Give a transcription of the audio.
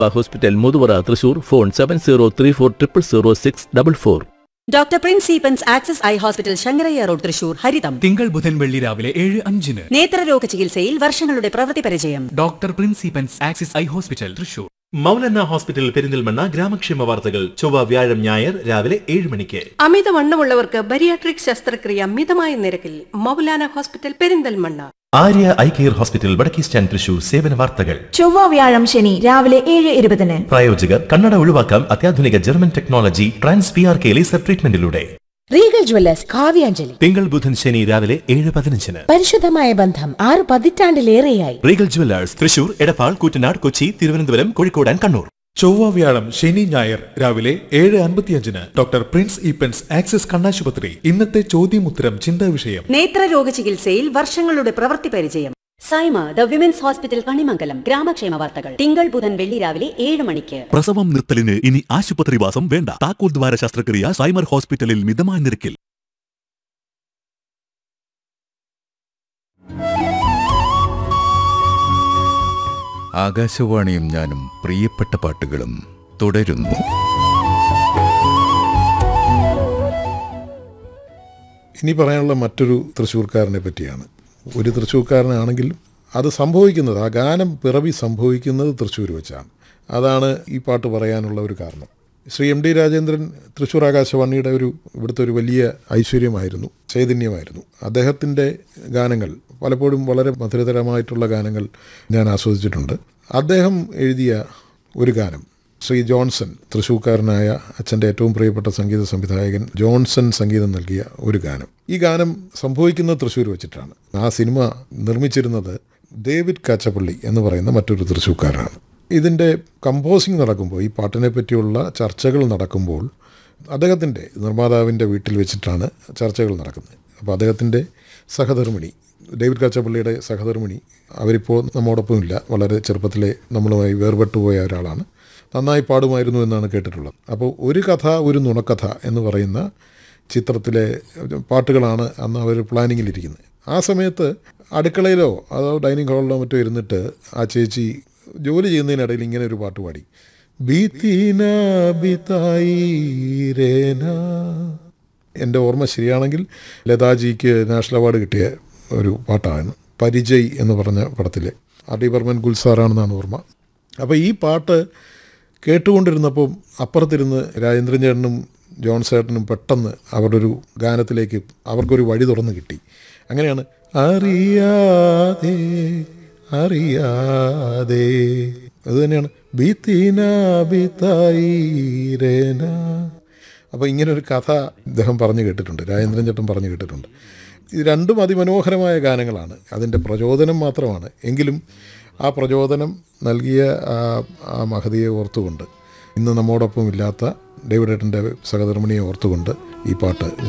hospital Muthuvara Thrissur phone seven zero three four triple zero six double four doctor Prince സീപ്പൻസ് Axis eye hospital Sankarayya road Thrissur ഹരിതം തിങ്കൾ ബുധൻ വെള്ളി രാവിലെ ഏഴ് അഞ്ചിന് നേത്രരോഗ ചികിത്സയിൽ വർഷങ്ങളുടെ പ്രവൃത്തി പരിചയം ഡോക്ടർ പ്രിൻസിപ്പൻസ് Axis eye hospital Thrissur Moulana hospital Perinthalmanna ഗ്രാമക്ഷേമ വാർത്തകൾ ചൊവ്വ വ്യാഴം ഞായർ രാവിലെ ഏഴ് മണിക്ക് അമിതവണ്ണമുള്ളവർക്ക് ബരിയാട്രിക് ശസ്ത്രക്രിയ മിതമായ നിരക്കിൽ Moulana hospital Perinthalmanna Arya eye care hospital വടക്കേ സ്റ്റാൻഡ് തൃശൂർ സേവന വാർത്തകൾ ചൊവ്വ വ്യാഴം ശനി രാവിലെ ഏഴ് ഇരുപതിന് പ്രായോജകർ കണ്ണട ഒഴിവാക്കാം അത്യാധുനിക German technology trans P R K laser ട്രീറ്റ്മെന്റിലൂടെ റീഗൽ ജ്വല്ലേഴ്സ് കാവ്യാഞ്ജലി തിങ്കൾ ബുധൻ ശനി രാവിലെ ഏഴ് പതിനഞ്ചിന് പരിശുദ്ധമായ ബന്ധം ആറ് പതിറ്റാണ്ടിലേറെയായി Regal jewellers Thrissur Edappal Koottanad Kochi Thiruvananthapuram Kozhikode and Kannur ചൊവ്വ വ്യാഴം ശനി ഞായർ രാവിലെ ഏഴ് അൻപത്തിയഞ്ചിന് ഡോക്ടർ പ്രിൻസ് ഈപ്പൻസ് ആക്സിസ് കണ്ണാശുപത്രി ഇന്നത്തെ ചോദ്യമുത്തരം ചിന്താ വിഷയം നേത്രരോഗ ചികിത്സയിൽ വർഷങ്ങളുടെ പ്രവൃത്തി പരിചയം Saima the women's hospital Kanimangalam ഗ്രാമക്ഷേമ വാർത്തകൾ തിങ്കൾ ബുധൻ വെള്ളി രാവിലെ ഏഴ് മണിക്ക് പ്രസവം നിർത്തലിന് ഇനി ആശുപത്രിവാസം വേണ്ട താക്കോൽ ദ്വാര ശസ്ത്രക്രിയ സൈമർ ഹോസ്പിറ്റലിൽ മിതമായ നിരക്കിൽ ആകാശവാണിയും ഞാനും പ്രിയപ്പെട്ട പാട്ടുകളും തുടരുന്നു ഇനി പറയാനുള്ള മറ്റൊരു തൃശ്ശൂർക്കാരനെ പറ്റിയാണ് ഒരു തൃശ്ശൂർക്കാരനാണെങ്കിലും അത് സംഭവിക്കുന്നത് ആ ഗാനം പിറവി സംഭവിക്കുന്നത് തൃശ്ശൂർ വെച്ചാണ് അതാണ് ഈ പാട്ട് പറയാനുള്ള ഒരു കാരണം ശ്രീ എം ഡി രാജേന്ദ്രൻ തൃശ്ശൂർ ആകാശവാണിയുടെ ഒരു ഇവിടുത്തെ ഒരു വലിയ ഐശ്വര്യമായിരുന്നു ചൈതന്യമായിരുന്നു അദ്ദേഹത്തിൻ്റെ ഗാനങ്ങൾ പലപ്പോഴും വളരെ മധുരതരമായിട്ടുള്ള ഗാനങ്ങൾ ഞാൻ ആസ്വദിച്ചിട്ടുണ്ട് അദ്ദേഹം എഴുതിയ ഒരു ഗാനം ശ്രീ ജോൺസൺ തൃശ്ശൂർക്കാരനായ അച്ഛൻ്റെ ഏറ്റവും പ്രിയപ്പെട്ട സംഗീത സംവിധായകൻ ജോൺസൺ സംഗീതം നൽകിയ ഒരു ഗാനം ഈ ഗാനം സംഭവിക്കുന്നത് തൃശ്ശൂർ വെച്ചിട്ടാണ് ആ സിനിമ നിർമ്മിച്ചിരുന്നത് ഡേവിഡ് കാച്ചപ്പള്ളി എന്ന് പറയുന്ന മറ്റൊരു തൃശ്ശൂർക്കാരനാണ് ഇതിൻ്റെ കമ്പോസിങ് നടക്കുമ്പോൾ ഈ പാട്ടിനെ പറ്റിയുള്ള ചർച്ചകൾ നടക്കുമ്പോൾ അദ്ദേഹത്തിൻ്റെ നിർമ്മാതാവിൻ്റെ വീട്ടിൽ വെച്ചിട്ടാണ് ചർച്ചകൾ നടക്കുന്നത് അപ്പോൾ അദ്ദേഹത്തിൻ്റെ സഹധർമ്മിണി ഡേവിഡ് കാച്ചപ്പള്ളിയുടെ സഹധർമ്മിണി അവരിപ്പോൾ നമ്മോടൊപ്പം ഇല്ല വളരെ ചെറുപ്പത്തിലെ നമ്മളുമായി വേർപെട്ടു പോയ ഒരാളാണ് നന്നായി പാടുമായിരുന്നു എന്നാണ് കേട്ടിട്ടുള്ളത് അപ്പോൾ ഒരു കഥ ഒരു നുണക്കഥ എന്ന് പറയുന്ന ചിത്രത്തിലെ പാട്ടുകളാണ് അന്ന് അവർ പ്ലാനിങ്ങിലിരിക്കുന്നത് ആ സമയത്ത് അടുക്കളയിലോ അതോ ഡൈനിങ് ഹാളിലോ മറ്റോ ഇരുന്നിട്ട് ആ ചേച്ചി ജോലി ചെയ്യുന്നതിനിടയിൽ ഇങ്ങനെ ഒരു പാട്ട് പാടി ബീത്തീന ബിതായി രേന എൻ്റെ ഓർമ്മ ശരിയാണെങ്കിൽ ലതാജിക്ക് നാഷണൽ അവാർഡ് കിട്ടിയ ഒരു പാട്ടാണ് പരിചയ് എന്ന് പറഞ്ഞ പടത്തിലെ ആർ ഡി ബർമൻ ഗുൽസാറാണെന്നാണ് ഓർമ്മ അപ്പോൾ ഈ പാട്ട് കേട്ടുകൊണ്ടിരുന്നപ്പോൾ അപ്പുറത്തിരുന്ന് രാജേന്ദ്രൻ ചേട്ടനും ജോൺ സേട്ടനും പെട്ടെന്ന് അവരുടെ ഒരു ഗാനത്തിലേക്ക് അവർക്കൊരു വഴി തുറന്ന് കിട്ടി അങ്ങനെയാണ് അറിയാതെ അറിയാതെ അത് തന്നെയാണ് ബീത്തീന ബിത്തായി രേന അപ്പോൾ ഇങ്ങനെ ഒരു കഥ ഇദ്ദേഹം പറഞ്ഞു കേട്ടിട്ടുണ്ട് രാജേന്ദ്രൻ ചേട്ടൻ പറഞ്ഞു കേട്ടിട്ടുണ്ട് ഇത് രണ്ടും അതിമനോഹരമായ ഗാനങ്ങളാണ് അതിൻ്റെ പ്രചോദനം മാത്രമാണ് എങ്കിലും ആ പ്രചോദനം നൽകിയ ആ ആ മഹതിയെ ഓർത്തുകൊണ്ട് ഇന്ന് നമ്മോടൊപ്പം ഇല്ലാത്ത ഡേവിഡ് ഏട്ടൻ്റെ സഹധർമ്മിണിയെ ഓർത്തുകൊണ്ട് ഈ പാട്ട്